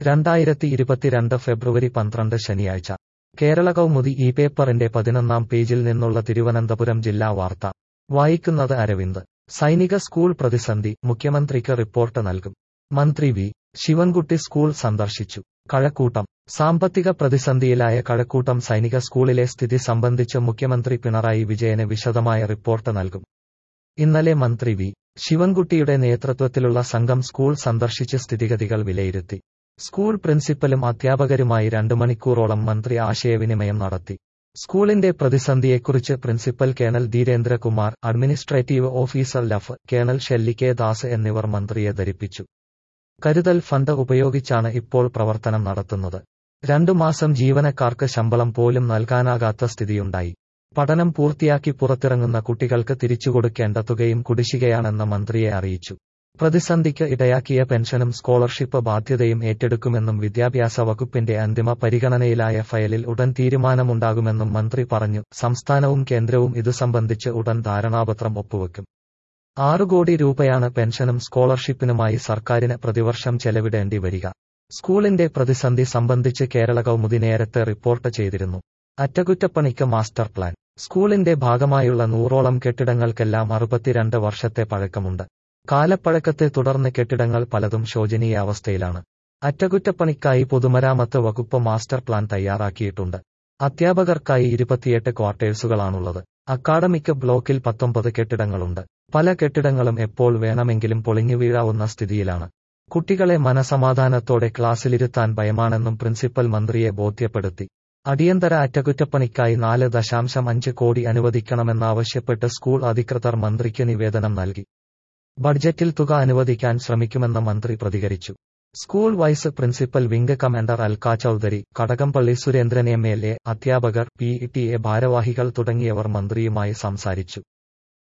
രണ്ടായിരത്തി ഇരുപത്തിരണ്ട് ഫെബ്രുവരി പന്ത്രണ്ട് ശനിയാഴ്ച കേരള കൗമുദി ഈ പേപ്പറിന്റെ പതിനൊന്നാം പേജിൽ നിന്നുള്ള തിരുവനന്തപുരം ജില്ലാ വാർത്ത വായിക്കുന്നത് അരവിന്ദ് സൈനിക സ്കൂൾ പ്രതിസന്ധി മുഖ്യമന്ത്രിക്ക് റിപ്പോർട്ട് നൽകും മന്ത്രി വി ശിവൻകുട്ടി സ്കൂൾ സന്ദർശിച്ചു കഴക്കൂട്ടം സാമ്പത്തിക പ്രതിസന്ധിയിലായ കഴക്കൂട്ടം സൈനിക സ്കൂളിലെ സ്ഥിതി സംബന്ധിച്ച് മുഖ്യമന്ത്രി പിണറായി വിജയന് വിശദമായ റിപ്പോർട്ട് നൽകും ഇന്നലെ മന്ത്രി വി ശിവൻകുട്ടിയുടെ നേതൃത്വത്തിലുള്ള സംഘം സ്കൂൾ സന്ദർശിച്ച് സ്ഥിതിഗതികൾ വിലയിരുത്തി സ്കൂൾ പ്രിൻസിപ്പലും അധ്യാപകരുമായി രണ്ടു മണിക്കൂറോളം മന്ത്രി ആശയവിനിമയം നടത്തി സ്കൂളിന്റെ പ്രതിസന്ധിയെക്കുറിച്ച് principal colonel Dheerendrakumar administrative officer ലഫ് കേണൽ ഷെല്ലി കെ ദാസ് എന്നിവർ മന്ത്രിയെ ധരിപ്പിച്ചു കരുതൽ ഫണ്ട് ഉപയോഗിച്ചാണ് ഇപ്പോൾ പ്രവർത്തനം നടത്തുന്നത് രണ്ടു മാസം ജീവനക്കാർക്ക് ശമ്പളം പോലും നൽകാനാകാത്ത സ്ഥിതിയുണ്ടായി പഠനം പൂർത്തിയാക്കി പുറത്തിറങ്ങുന്ന കുട്ടികൾക്ക് തിരിച്ചുകൊടുക്കേണ്ട തുകയും കുടിശ്ശികയാണെന്ന് മന്ത്രിയെ അറിയിച്ചു പ്രതിസന്ധിക്ക് ഇടയാക്കിയ പെൻഷനും സ്കോളർഷിപ്പ് ബാധ്യതയും ഏറ്റെടുക്കുമെന്നും വിദ്യാഭ്യാസ വകുപ്പിന്റെ അന്തിമ പരിഗണനയിലായ ഫയലിൽ ഉടൻ തീരുമാനമുണ്ടാകുമെന്നും മന്ത്രി പറഞ്ഞു സംസ്ഥാനവും കേന്ദ്രവും ഇതു സംബന്ധിച്ച് ഉടൻ ധാരണാപത്രം ഒപ്പുവെക്കും ആറു കോടി രൂപയാണ് പെൻഷനും സ്കോളർഷിപ്പിനുമായി സർക്കാരിന് പ്രതിവർഷം ചെലവിടേണ്ടി വരിക സ്കൂളിന്റെ പ്രതിസന്ധി സംബന്ധിച്ച് കേരള കൗമുദി നേരത്തെ റിപ്പോർട്ട് ചെയ്തിരുന്നു അറ്റകുറ്റപ്പണിക്ക് മാസ്റ്റർ പ്ലാൻ സ്കൂളിന്റെ ഭാഗമായുള്ള നൂറോളം കെട്ടിടങ്ങൾക്കെല്ലാം അറുപത്തിരണ്ട് വർഷത്തെ പഴക്കമുണ്ട് കാലപ്പഴക്കത്തെ തുടർന്ന് കെട്ടിടങ്ങൾ പലതും ശോചനീയാവസ്ഥയിലാണ് അറ്റകുറ്റപ്പണിക്കായി പൊതുമരാമത്ത് വകുപ്പ് മാസ്റ്റർ പ്ലാൻ തയ്യാറാക്കിയിട്ടുണ്ട് അധ്യാപകർക്കായി ഇരുപത്തിയെട്ട് ക്വാർട്ടേഴ്സുകളാണുള്ളത് അക്കാഡമിക് ബ്ലോക്കിൽ പത്തൊമ്പത് കെട്ടിടങ്ങളുണ്ട് പല കെട്ടിടങ്ങളും എപ്പോൾ വേണമെങ്കിലും പൊളിഞ്ഞു വീഴാവുന്ന സ്ഥിതിയിലാണ് കുട്ടികളെ മനസമാധാനത്തോടെ ക്ലാസ്സിലിരുത്താൻ ഭയമാണെന്നും പ്രിൻസിപ്പൽ മന്ത്രിയെ ബോധ്യപ്പെടുത്തി അടിയന്തര അറ്റകുറ്റപ്പണിക്കായി നാല് ദശാംശം അഞ്ച് കോടി അനുവദിക്കണമെന്നാവശ്യപ്പെട്ട് സ്കൂൾ അധികൃതർ മന്ത്രിക്ക് നിവേദനം നൽകി ബഡ്ജറ്റിൽ തുക അനുവദിക്കാൻ ശ്രമിക്കുമെന്ന് മന്ത്രി പ്രതികരിച്ചു school vice principal wing commander Alka Chaudhary Kadakampally Surendran M L A അധ്യാപകർ പി ടി എ ഭാരവാഹികൾ തുടങ്ങിയവർ മന്ത്രിയുമായി സംസാരിച്ചു